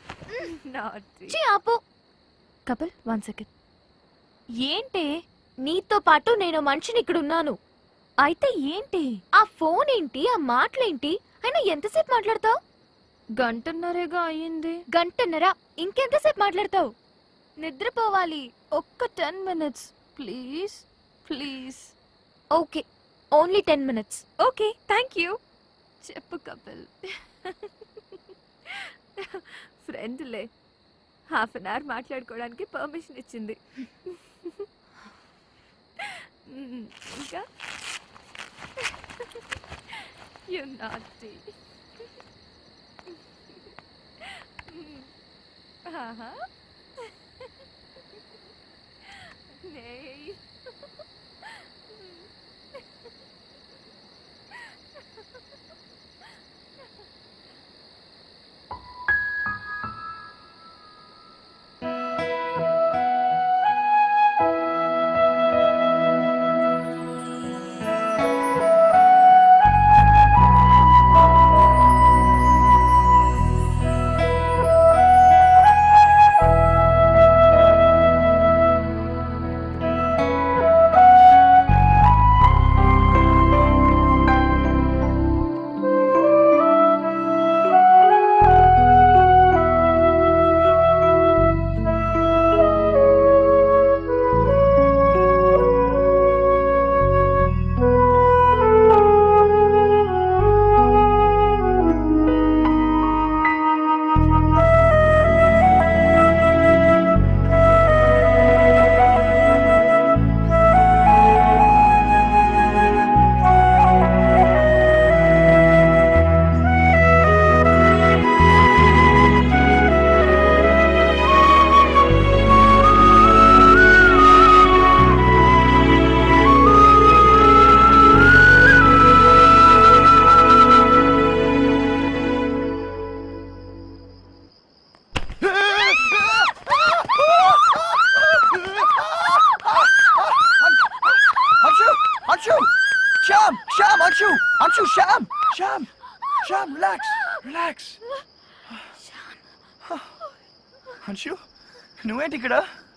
ఛీ, ఆపు Kapil one second ఏంటి నీతో పాటు నేను మనిషిని ఇక్కడ ఉన్నాను అయితే ఏంటి ఆ ఫోన్ ఏంటి ఆ మాటలేంటి అయినా ఎంతసేపు మాట్లాడతావు గంటన్నరేగా అయ్యింది గంటన్నర ఇంకెంతసేపు మాట్లాడతావు నిద్రపోవాలి ఒక్క ten minutes please please okay only ten minutes okay thank you చెప్పు కపిల్ ఫ్రెండ్లే హాఫ్ అన్ అవర్ మాట్లాడుకోవడానికి పర్మిషన్ ఇచ్చింది మ్మ్, ఇంకా యు నాటి ఆహా నేయ్ Anshu! Anshu! Sham! Sham! Anshu! Anshu! Sham! Sham! Sham! Relax! Relax! Anshu? నువ్వేంటి ఇక్కడ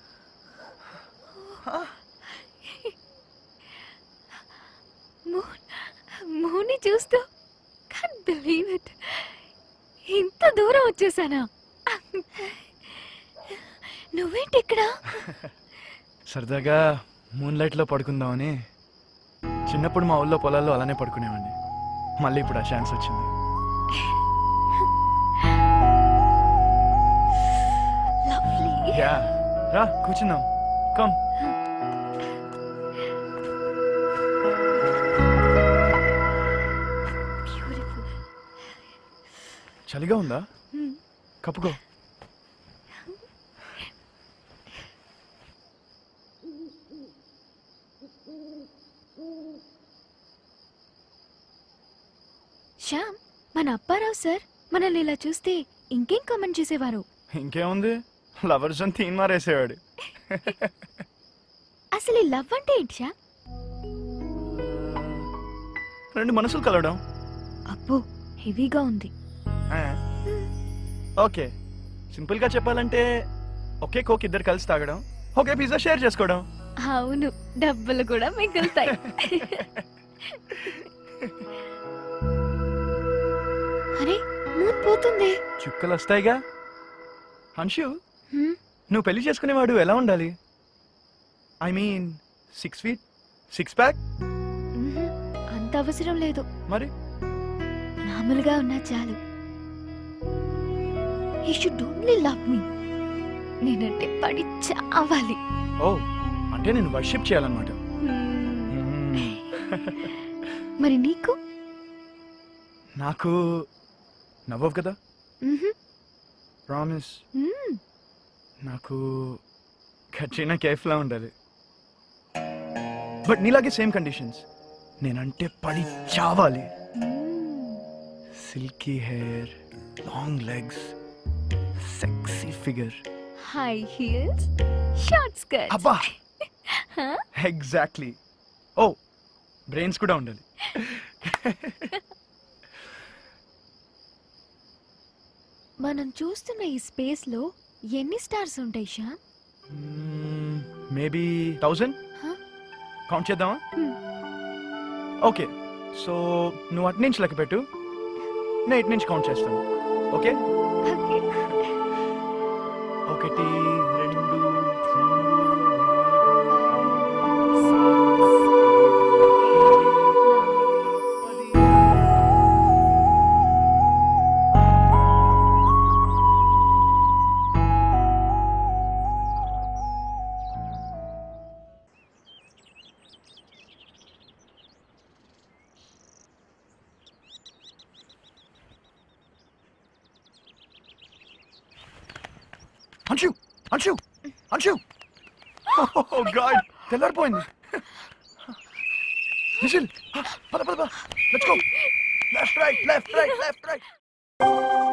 మూని చూస్తూ కాన్ బిలీవ్ ఇట్ ఇంత దూరం వచ్చేసానా నువ్వేంటి ఇక్కడ సరదాగా మూన్ లైట్లో పడుకుందామని చిన్నప్పుడు మా ఊళ్ళో పొలాల్లో అలానే పడుకునేవాడిని మళ్ళీ ఇప్పుడు ఆ ఛాన్స్ వచ్చింది లవ్లీ యా రా కూర్చుందాం కమ్ బ్యూటిఫుల్ చలిగా ఉందా కప్పుకో శ్యామ్ మన అప్పారావు సార్ మనల్ని ఇలా చూస్తే ఇంకేం కామెంట్ చేసేవారు ఇంకేముంది లవర్స్ అని తీన్ మారేసేవాడు అసలు ఈ లవ్ అంటే ఏంటి శ్యామ్ రెండు మనసులు కలవడం అబ్బో హెవీగా ఉంది ఆ. ఓకే సింపుల్గా చెప్పాలంటే ఒకే కోక్ ఇద్దరు కలిసి తాగడం ఒకే పిజ్జా షేర్ చేసుకోవడం అవును డబ్బులు కూడా మిగులుతాయి అరే మూన్ పోతుంది చుక్కలు వస్తాయిగా హన్షు హ్మ్, నువ్వు పెళ్లి చేసుకునేవాడు ఎలా ఉండాలి I mean six feet six pack మ్హూ, అంత అవసరం లేదు మరి మామూలుగా ఉన్నా చాలు ఈ షుడ్ ఓన్లీ లవ్ మీ నేనంటే పడి చావాలి ఓ అంటే నేను వర్షిప్ చేయాలన్నమాట మ్మ్. మ్మ్. మరి నీకు నాకు నవ్వవు కదా మ్హూ, ప్రామిస్ మ్మ్. నాకు కట్రినా కేఫ్లా ఉండాలి బట్ నీలాగే సేమ్ కండిషన్స్ నేనంటే పడి చావాలి మ్మ్. Silky hair long legs sexy figure high heels short skirt అబ్బా ఎగ్జాక్ట్లీ ఓ బ్రెయిన్స్ కూడా ఉండాలి మనం చూస్తున్న ఈ స్పేస్ లో ఎన్ని స్టార్స్ ఉంటాయి Shyam maybe thousand Huh? Count చేద్దామా Hmm. ఓకే సో నువ్వు అటు నుంచి లెక్క పెట్టు నేను ఇటు నుంచి కౌంట్ చేస్తాను ఓకే ఓకే ఒకటి రెండు అంశు అంశు అంశు ఓ గాడ్ తెల్లారిపోయింది నిఖిల్ పద పద పద let's go left right left right left right